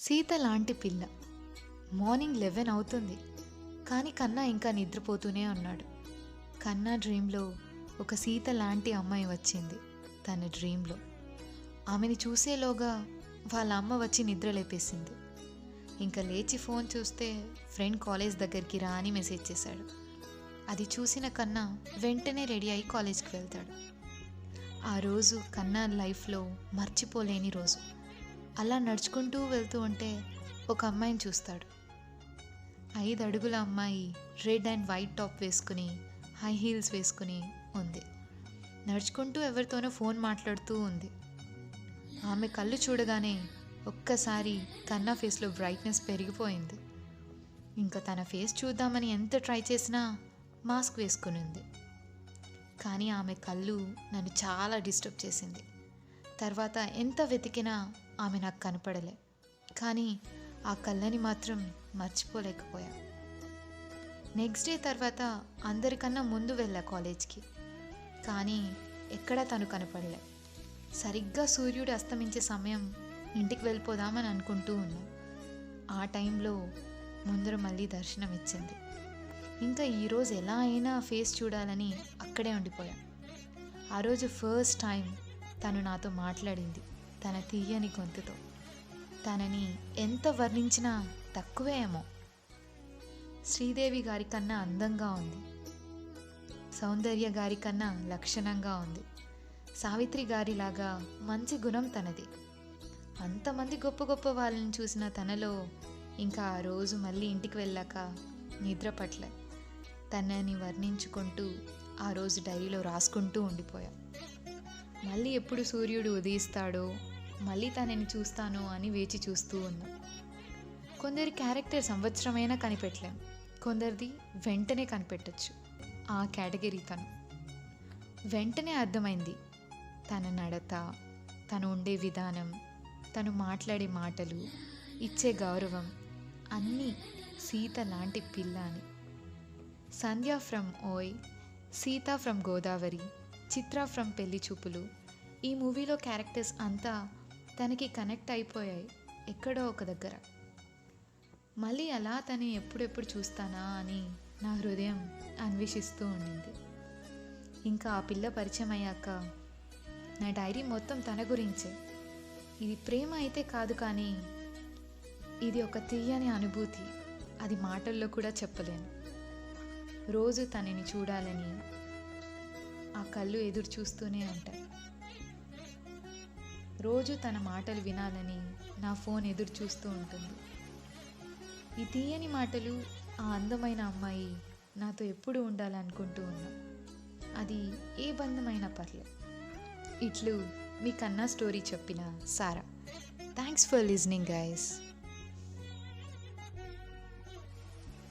సీత లాంటి పిల్ల morning eleven అవుతుంది కానీ కన్నా ఇంకా నిద్రపోతూనే ఉన్నాడు కన్నా డ్రీంలో ఒక సీత లాంటి అమ్మాయి వచ్చింది తన డ్రీంలో ఆమెని చూసేలోగా వాళ్ళ అమ్మ వచ్చి నిద్ర లేపేసింది ఇంకా లేచి ఫోన్ చూస్తే ఫ్రెండ్ కాలేజ్ దగ్గరికి రా అని మెసేజ్ చేశాడు అది చూసిన కన్నా వెంటనే రెడీ అయి కాలేజ్కి వెళ్తాడు ఆ రోజు కన్నా లైఫ్లో మర్చిపోలేని రోజు అలా నడుచుకుంటూ వెళ్తూ ఉంటే ఒక అమ్మాయిని చూస్తాడు ఐదు అడుగుల అమ్మాయి రెడ్ అండ్ వైట్ టాప్ వేసుకుని హై హీల్స్ వేసుకుని ఉంది నడుచుకుంటూ ఎవరితోనో ఫోన్ మాట్లాడుతూ ఉంది ఆమె కళ్ళు చూడగానే ఒక్కసారి కన్నా ఫేస్లో బ్రైట్నెస్ పెరిగిపోయింది ఇంకా తన ఫేస్ చూద్దామని ఎంత ట్రై చేసినా మాస్క్ వేసుకుని ఉంది కానీ ఆమె కళ్ళు నన్ను చాలా డిస్టర్బ్ చేసింది తర్వాత ఎంత వెతికినా ఆమె నాకు కనపడలే కానీ ఆ కళ్ళని మాత్రం మర్చిపోలేకపోయా నెక్స్ట్ డే తర్వాత అందరికన్నా ముందు వెళ్ళా కాలేజ్కి కానీ ఎక్కడా తను కనపడలే సరిగ్గా సూర్యుడు అస్తమించే సమయం ఇంటికి వెళ్ళిపోదామని అనుకుంటూ ఉన్నా ఆ టైంలో ముందర మళ్ళీ దర్శనం ఇచ్చింది ఇంకా ఈరోజు ఎలా అయినా ఫేస్ చూడాలని అక్కడే ఉండిపోయా ఆ రోజు ఫస్ట్ టైం తను నాతో మాట్లాడింది తన తీయని గొంతుతో తనని ఎంత వర్ణించినా తక్కువే ఏమో శ్రీదేవి గారి కన్నా అందంగా ఉంది సౌందర్య గారి కన్నా లక్షణంగా ఉంది సావిత్రి గారిలాగా మంచి గుణం తనది అంతమంది గొప్ప గొప్ప వాళ్ళని చూసిన తనలో ఇంకా ఆ రోజు మళ్ళీ ఇంటికి వెళ్ళాక నిద్ర పట్లే తనని వర్ణించుకుంటూ ఆ రోజు డైరీలో రాసుకుంటూ ఉండిపోయా మళ్ళీ ఎప్పుడు సూర్యుడు ఉదయిస్తాడో మళ్ళీ తనని చూస్తానో అని వేచి చూస్తూ ఉన్నా కొందరి క్యారెక్టర్ సంవత్సరమైనా కనిపెట్టలేం కొందరిది వెంటనే కనిపెట్టచ్చు ఆ కేటగిరీ తను వెంటనే అర్థమైంది తన నడత తను ఉండే విధానం తను మాట్లాడే మాటలు ఇచ్చే గౌరవం అన్నీ సీత లాంటి పిల్ల అని Sandhya from Oy Seetha from Godavari Chitra from Pelli Choopulu ఈ మూవీలో క్యారెక్టర్స్ అంతా తనకి కనెక్ట్ అయిపోయాయి ఎక్కడో ఒక దగ్గర మళ్ళీ అలా తను ఎప్పుడెప్పుడు చూస్తానా అని నా హృదయం అన్వేషిస్తూ ఉండింది ఇంకా ఆ పిల్ల పరిచయం అయ్యాక నా డైరీ మొత్తం తన గురించే ఇది ప్రేమ అయితే కాదు కానీ ఇది ఒక తీయని అనుభూతి అది మాటల్లో కూడా చెప్పలేను రోజు తనని చూడాలని ఆ కళ్ళు ఎదురు చూస్తూనే ఉంటాయి రోజు తన మాటలు వినాలని నా ఫోన్ ఎదురు చూస్తూ ఉంటుంది ఈ తీయని మాటలు ఆ అందమైన అమ్మాయి నాతో ఎప్పుడు ఉండాలనుకుంటూ ఉన్నా అది ఏ బంధమైనా పర్లేదు ఇట్లు మీ కన్నా స్టోరీ చెప్పిన సారా థ్యాంక్స్ ఫర్ లిజనింగ్ గైస్